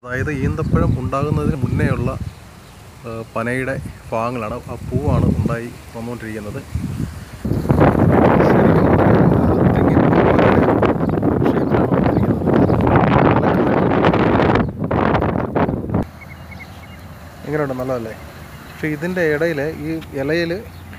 അതായത് ഈന്തപ്പഴം ഉണ്ടാകുന്നതിന് മുന്നേ ഉള്ള ആ, പനയുടെ ഭാഗങ്ങളാണ് ആ പൂവാണ് ഉണ്ടായി വന്നുകൊണ്ടിരിക്കുന്നത് ശരിക്കും ഒരു തെങ്ങിൻ പൂവിൻ്റെ ഷേപ്പിലാണ് വന്നിരിക്കുന്നത്. എങ്ങനെയുണ്ട് നല്ലതല്ലേ പക്ഷേ ഇതിൻ്റെ ഇടയിൽ ഈ ഇലയിൽ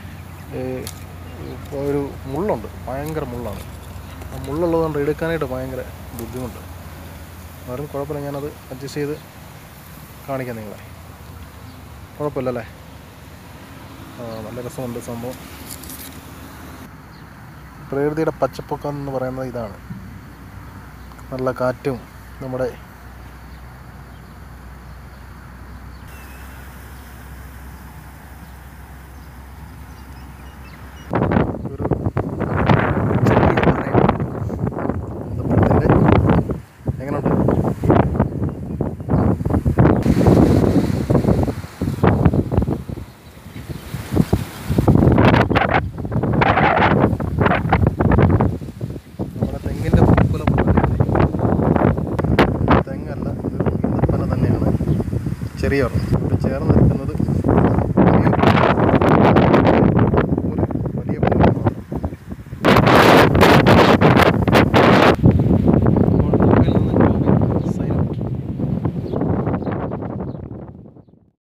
ഒരു മുള്ളുണ്ട് ഭയങ്കര മുള്ളാണ് ആ മുള്ളുള്ളത് കൊണ്ട് എടുക്കാനായിട്ട് ഭയങ്കര ബുദ്ധിമുട്ട് വേറെ കുഴപ്പമില്ല ഞാനത് അഡ്ജസ്റ്റ് ചെയ്ത് കാണിക്കാം നിങ്ങളെ കുഴപ്പമില്ലല്ലേ ആ നല്ല രസമുണ്ട് സംഭവം പ്രകൃതിയുടെ പച്ചപ്പൊക്കം എന്ന് പറയുന്നത് ഇതാണ് നല്ല കാറ്റും നമ്മുടെ